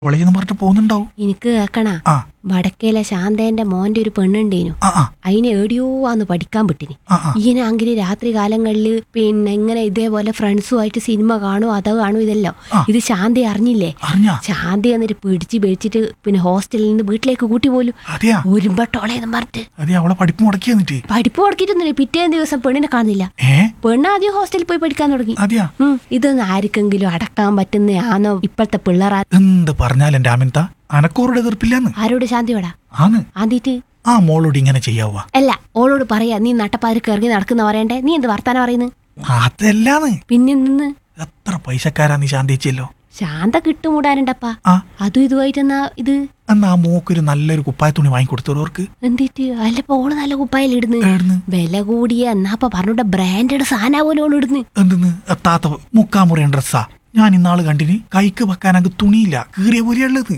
കോളേജിൽ നിന്ന് പറഞ്ഞിട്ട് പോകുന്നുണ്ടാവും എനിക്ക് കേക്കണ ആ വടക്കേലെ ശാന്തേന്റെ മോന്റെ ഒരു പെണ്ണുണ്ടേനു ആ ആ അതിനെ എവിടെയോ ആന്ന് പഠിക്കാൻ വിട്ടിനി ആ ആ ഈനാങ്കിൽ രാത്രി കാലങ്ങളില് പിന്നെ ഇങ്ങനെ ഇതേപോലെ ഫ്രണ്ട്സുമായിട്ട് സിനിമ കാണും അത് കാണും ഇതല്ലോ ആ. ഇത് ശാന്തി അറിഞ്ഞില്ലേ അറിഞ്ഞാ ശാന്തി എന്നിട്ട് പിടിച്ച് പിടിച്ചിട്ട് പിന്നെ ഹോസ്റ്റലിൽ നിന്ന് വീട്ടിലേക്ക് കൂട്ടി പോലും അതെയാ ഒരുമ്പട്ടോളേന്ന് പറഞ്ഞിട്ട് അതെ അവളെ പഠിപ്പ് മുടക്കി എന്നിട്ട് പഠിപ്പ് കൊടുക്കിട്ടൊന്നുമില്ല പിറ്റേ ദിവസം പെണ്ണിനെ കാണുന്നില്ല ഏ പെണ്ണ് ആദ്യം ഹോസ്റ്റലിൽ പോയി പഠിക്കാൻ തുടങ്ങി അതെയാ ഉം, ഇതൊന്നും ആർക്കെങ്കിലും അടക്കാൻ പറ്റുന്നയാണോ ഇപ്പോഴത്തെ പിള്ളേർ എന്ത് പറഞ്ഞാലും രാമിൻത അനക്കോറുടെ എതിർപ്പില്ലെന്ന് ആരോട് ശാന്തിയോടാ ആന്ന് ആദ്യട്ട് ആ മോളോട് ഇങ്ങനെ ചെയ്യാവുക അല്ല ഓളോട് പറയാ നീ നട്ടപ്പാതിരക്ക് ഇറങ്ങി നടക്കുന്ന പറയണ്ടേ നീ എന്ത് വർത്താനം പറയുന്നു അതല്ലാന്ന് പിന്നെ നിന്ന് എത്ര പൈസക്കാരാ നീ ശാന്തിച്ചല്ലോ ശാന്ത കിട്ടുമൂടാനുണ്ടപ്പാ ആ അതും ഇതുമായിട്ടെന്നാ ഇത് എന്നാ ആ മോക്കൊരു നല്ലൊരു കുപ്പായ തുണി വാങ്ങിക്കൊടുത്തവർക്ക് എന്തിട്ട് അല്ലപ്പോ ഓള് നല്ല കുപ്പായിൽ ഇടുന്നു ഏടുന്ന് വില കൂടിയ എന്നാപ്പ പറഞ്ഞോട്ടെ ബ്രാൻഡഡ് സാധന പോലെ ഓള് ഇടുന്നു എന്തെന്ന് എത്താത്ത മുക്കാമുറിയ ഡ്രസ്സാ ഞാൻ ഇന്നാള് കണ്ടിന് കൈക്ക് വെക്കാൻ അങ്ങ് തുണിയില്ല കീറിയ പോലെയുള്ളത്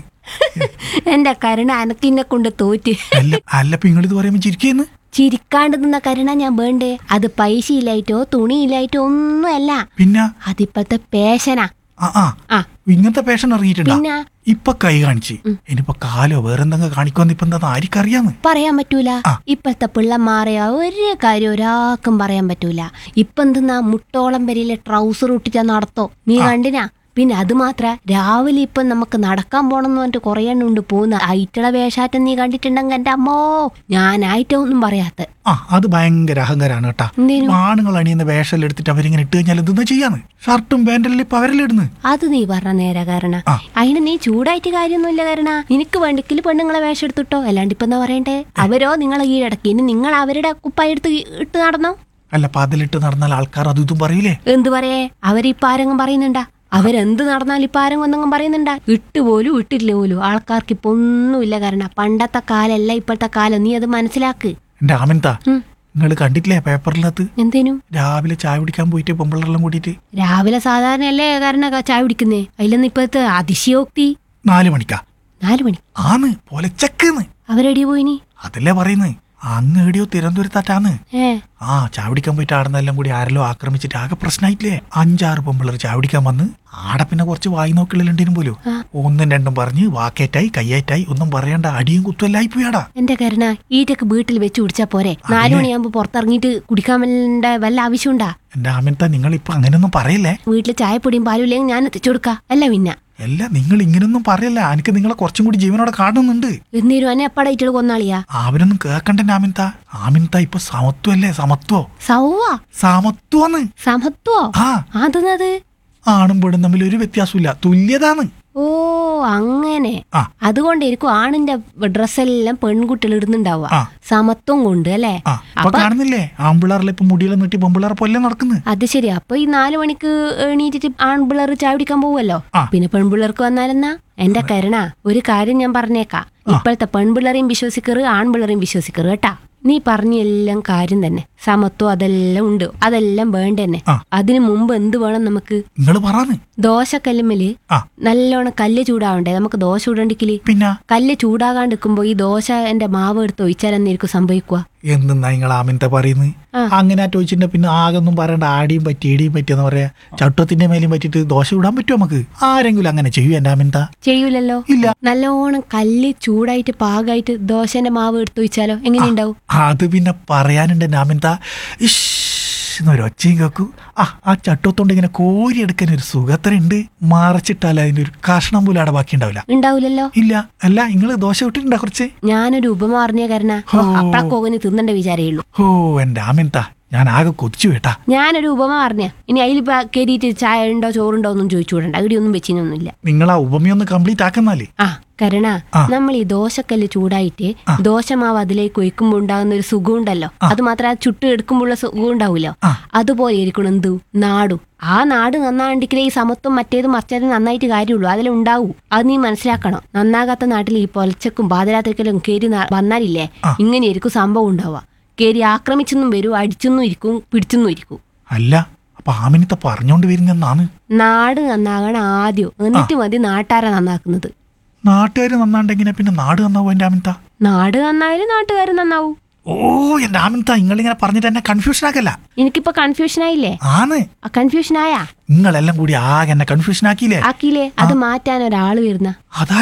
എന്റെ കരുണ അനക്കിന്നെ കൊണ്ട് തോറ്റ് അല്ല അല്ലപ്പ നിങ്ങളിത് പറയുമ്പോ ചിരിക്കുന്നു ചിരിക്കാണ്ട് നിന്ന കരുണ ഞാൻ വേണ്ടേ അത് പൈസ ഇല്ലായിട്ടോ തുണിയില്ലായിട്ടോ ഒന്നുമല്ല പിന്നെ അതിപ്പോഴത്തെ പേശനാ ആ ആ ആ ഇങ്ങനത്തെ പേഷൻ ഇറങ്ങിയിട്ടുണ്ടാ പിന്നെ ഇപ്പൊ കൈ കാണിച്ച് ഇനിയിപ്പൊ കാലോ വേറെന്തെങ്കിലും കാണിക്കുമെന്ന് ഇപ്പൊ എന്താ ആർക്കറിയാന്ന് പറയാൻ പറ്റൂല ആ. ഇപ്പോഴത്തെ പിള്ളമാരെ ഒരു കാര്യം ഒരാൾക്കും പറയാൻ പറ്റൂല ഇപ്പൊ എന്തെന്നാ മുട്ടോളം വരെയിലെ ട്രൗസർ ഇട്ടിട്ടാ നടത്തോ നീ കണ്ടിനാ പിന്നെ അത് മാത്ര രാവിലെ ഇപ്പൊ നമുക്ക് നടക്കാൻ പോണെന്ന് പറഞ്ഞിട്ട് കുറേ എണ്ണം ഉണ്ട് പോകുന്ന ഐറ്റള വേഷാറ്റം നീ കണ്ടിട്ടുണ്ടെങ്കിൽ എന്റെ അമ്മോ ഞാനായിട്ടോ ഒന്നും പറയാത്ത ആ അത് ഭയങ്കര അഹങ്കാരാണ് കേട്ടാ എന്തേനു ആണുങ്ങൾ അണിയുന്ന വേഷം എടുത്തിട്ട് അവരിങ്ങനെ ഇട്ട് കഴിഞ്ഞാൽ എന്തെന്നാ ചെയ്യാന്ന് ഷർട്ടും പാന്റല്ലേ ഇപ്പൊ അവരല്ലിടുന്ന് അത് നീ പറഞ്ഞ നേരെ കാരണ ആ. അതിന് നീ ചൂടായിട്ട് കാര്യമൊന്നുമില്ല കാരണ നിനക്ക് വേണ്ടിക്കിൽ പെണ്ണുങ്ങളെ വേഷം എടുത്തിട്ടോ അല്ലാണ്ട് ഇപ്പൊ എന്താ പറയണ്ടേ അവരോ നിങ്ങളെ കീഴടക്കി ഇനി നിങ്ങൾ അവരുടെ കുപ്പായി എടുത്ത് ഇട്ട് നടന്നോ അല്ല പതിലിട്ട് നടന്നാൽ ആൾക്കാർ അതും ഇതും പറയൂലേ എന്ത് പറയേ അവരിപ്പോ ആരെങ്കിലും പറയുന്നുണ്ടാ അവരെന്ത് നടന്നാലും ഇപ്പൊ ആരെങ്കിലും ഒന്നെങ്കിലും പറയുന്നുണ്ടാ ഇട്ട് പോലും ഇട്ടില്ല പോലും ആൾക്കാർക്ക് ഇപ്പൊ ഒന്നുമില്ല കാരണം പണ്ടത്തെ കാലല്ല ഇപ്പോഴത്തെ കാലം നീ അത് മനസ്സിലാക്ക് എന്റെ ആമിൻത ഉം. നിങ്ങൾ കണ്ടിട്ടില്ലേ പേപ്പറിനകത്ത് എന്തേനു രാവിലെ ചായ കുടിക്കാൻ പോയിട്ട് പെമ്പിള്ളെല്ലാം കൂടിയിട്ട് രാവിലെ സാധാരണയല്ലേ കാരണം ചായ കുടിക്കുന്നേ അതിലൊന്നും ഇപ്പോഴത്തെ അതിശയോക്തി നാല് മണിക്കാ നാലു മണി ആന്ന് പൊലച്ചക്കെന്ന് അവരെടിയ പോയിനി അതല്ലേ പറയുന്നത് അങ്ങ് എവിടെയോ തിരുവനന്തപുരത്താറ്റാന്ന് ഏ ആ ചാവടിക്കാൻ പോയിട്ട് ആടുന്നെല്ലാം കൂടി ആരെല്ലോ ആക്രമിച്ചിട്ട് ആകെ പ്രശ്നമായിട്ടില്ലേ അഞ്ചാറ് പെമ്പിള്ളേർ ചാവടിക്കാൻ വന്ന് ആടെ പിന്നെ കുറച്ച് വായി നോക്കിള്ളുണ്ടെങ്കിലും പോലും ആ. ഒന്നും രണ്ടും പറഞ്ഞ് വാക്കേറ്റായി കയ്യേറ്റായി ഒന്നും പറയണ്ട അടിയും കുത്തുമല്ലായി പോയാടാ എന്റെ കരുണ ഈറ്റക്ക് വീട്ടിൽ വെച്ച് കുടിച്ചാ പോരെ നാലു മണിയാകുമ്പോ പുറത്തിറങ്ങിയിട്ട് കുടിക്കാൻ വല്ല വല്ല ആവശ്യമുണ്ടാ എന്റെ ആമിനത്ത നിങ്ങൾ ഇപ്പൊ അങ്ങനെയൊന്നും പറയല്ലേ വീട്ടിൽ ചായപ്പൊടിയും പാലും ഇല്ലെങ്കിൽ ഞാൻ എത്തിച്ചു കൊടുക്കാം അല്ല പിന്നെ അല്ല നിങ്ങൾ ഇങ്ങനെയൊന്നും പറയല്ല എനിക്ക് നിങ്ങളെ കുറച്ചും കൂടി ജീവനോടെ കാണുന്നുണ്ട് എന്നീരും എന്നെ എപ്പാടായിട്ട് കൊന്നാളിയാ അവരൊന്നും കേക്കണ്ട ആമിൻത ആമിൻത ഇപ്പൊ സമത്വല്ലേ സമത്വോ സൗവ സമത്വന്ന് സമത്വോ ആ അതെന്നത് ആണും പെടും തമ്മിൽ ഒരു വ്യത്യാസമില്ല തുല്യതാണ് ഓ അങ്ങനെ ആ. അതുകൊണ്ടിരിക്കും ആണിന്റെ ഡ്രസ്സെല്ലാം പെൺകുട്ടികൾ ഇടുന്നുണ്ടാവുക ആ. സമത്വം കൊണ്ട് അല്ലേ ആ ഇപ്പൊ കാണുന്നില്ലേ ആമ്പിള്ളാറിലെ ഇപ്പൊ മുടിയെല്ലാം നീട്ടി പെമ്പിള്ളാറെ പോലെ നടക്കുന്നത് അത് ശരി അപ്പൊ ഈ നാലു മണിക്ക് എണീറ്റിട്ട് ആൺപിള്ളേർ ചായ കുടിക്കാൻ പോവല്ലോ ആ. പിന്നെ പെൺപിള്ളേർക്ക് വന്നാലെന്നാ എന്റെ കരുണ ഒരു കാര്യം ഞാൻ പറഞ്ഞേക്കാം ഇപ്പോഴത്തെ പെൺപിള്ളേരെയും വിശ്വസിക്കറ് ആൺപിള്ളേരെയും വിശ്വസിക്കറ് കേട്ടാ നീ പറഞ്ഞ എല്ലാം കാര്യം തന്നെ സമത്വം അതെല്ലാം ഉണ്ട് അതെല്ലാം വേണ്ട തന്നെ ആ. അതിനു മുമ്പ് എന്ത് വേണം നമുക്ക് നിങ്ങൾ പറയാന്ന് ദോശക്കല്ലുമ്മല് ആ നല്ലോണം കല്ല് ചൂടാവണ്ടേ നമുക്ക് ദോശ ചൂടണ്ടിക്കില് പിന്നെ കല്ല് ചൂടാകാണ്ടിരിക്കുമ്പോ ഈ ദോശ എന്റെ മാവ് എടുത്ത് ഒഴിച്ചാലെന്നിരിക്കും സംഭവിക്കുക എന്തെന്നാ നിങ്ങൾ ആമിനത്തെ പറയുന്നത് ആ. അങ്ങനെ ആ ചോദിച്ചിട്ട് പിന്നെ ആകെ ഒന്നും പറയണ്ട ആടിയും പറ്റി ഇടിയും പറ്റിയെന്ന് പറയാ ചട്ടത്തിന്റെ മേലെയും പറ്റിയിട്ട് ദോശ ഇടാൻ പറ്റുമോ നമുക്ക് ആരെങ്കിലും അങ്ങനെ ചെയ്യൂ എന്റെ ആമിനത്ത ചെയ്യൂലല്ലോ ഇല്ല നല്ലോണം കല്ല് ചൂടായിട്ട് പാകായിട്ട് ദോശന്റെ മാവ് എടുത്ത് ഒഴിച്ചാലോ എങ്ങനെയുണ്ടാവും അത് പിന്നെ പറയാനുണ്ട് എന്റെ ആമിനത്ത ഇഷ് എന്നൊരു ഒച്ചയും കേക്കൂ ആ ആ ചട്ടത്തോണ്ട് ഇങ്ങനെ കോരിയെടുക്കാൻ ഒരു സുഖത്തരുണ്ട് മറച്ചിട്ടാൽ അതിന്റെ ഒരു കഷ്ണം പോലും അവിടെ ബാക്കി ഉണ്ടാവില്ല ഉണ്ടാവൂലല്ലോ ഇല്ല അല്ല നിങ്ങൾ ദോശ ഇട്ടിട്ടുണ്ടോ കുറച്ച് ഞാനൊരു ഉപമ പറഞ്ഞ കാരണ അപ്പഴക്കോകന് തിന്നണ്ട വിചാരേ ഉള്ളൂ ഓ എന്റെ ആമിനത്ത ഞാൻ ആകെ കൊതിച്ചു കേട്ടാ ഞാനൊരു ഉപമ പറഞ്ഞ ഇനി അതിൽ കയറിയിട്ട് ചായ ഉണ്ടോ ചോറുണ്ടോ ഒന്നും ചോദിച്ചു വിടണ്ട ഇവിടെ ഒന്നും വെച്ചിനൊന്നുമില്ല നിങ്ങൾ ആ ഉപമയൊന്ന് കംപ്ലീറ്റ് ആക്കുന്നാലേ ആ കരുണ ആ. നമ്മൾ ഈ ദോശക്കല്ല് ചൂടായിട്ട് ദോശമാവ് അതിലേക്ക് ഒഴിക്കുമ്പോൾ ഉണ്ടാകുന്ന ഒരു സുഖം ഉണ്ടല്ലോ അത് മാത്രം ആ ചുട്ട് എടുക്കുമ്പോഴുള്ള സുഖം ഉണ്ടാവൂലോ ആ. അതുപോലെ ഇരിക്കണം എന്തു നാടും ആ നാട് നന്നാണ്ടെങ്കിലേ ഈ സമത്വം മറ്റേത് മറ്റേത് നന്നായിട്ട് കാര്യമുള്ളൂ അതിലും ഉണ്ടാവൂ അത് നീ മനസ്സിലാക്കണം നന്നാകാത്ത നാട്ടിൽ ഈ പൊലച്ചക്കും പാതിരാത്രിക്കലും കയറി ന- വന്നാലില്ലേ ഇങ്ങനെയായിരിക്കും സംഭവം ഉണ്ടാവുക കയറി ആക്രമിച്ചെന്നും വരും അടിച്ചെന്നും ഇരിക്കും പിടിച്ചെന്നും ഇരിക്കും അല്ല അപ്പൊ ആമിനത്തെ പറഞ്ഞോണ്ട് വരുന്നെന്നാണ് നാട് നന്നാകണം ആദ്യം എന്നിട്ട് മതി നാട്ടാരെ നന്നാക്കുന്നത് നാട്ടുകാർ നന്നാണ്ടെങ്കിനെ പിന്നെ നാട് നന്നാവും എന്റെ ആമിനത്ത നാട് നന്നായാലും നാട്ടുകാർ നന്നാവൂ ഓ എന്റെ ആമിനത്ത നിങ്ങളിങ്ങനെ പറഞ്ഞിട്ട് എന്നെ കൺഫ്യൂഷൻ ആക്കല്ല എനിക്കിപ്പോ കൺഫ്യൂഷൻ ആയില്ലേ ആണ് ആ കൺഫ്യൂഷൻ ആയാ നിങ്ങളെല്ലാം കൂടി ആകെ എന്നെ കൺഫ്യൂഷൻ ആക്കിയില്ലേ ആക്കിയില്ലേ അത് മാറ്റാൻ ഒരാള് വരുന്ന അതാ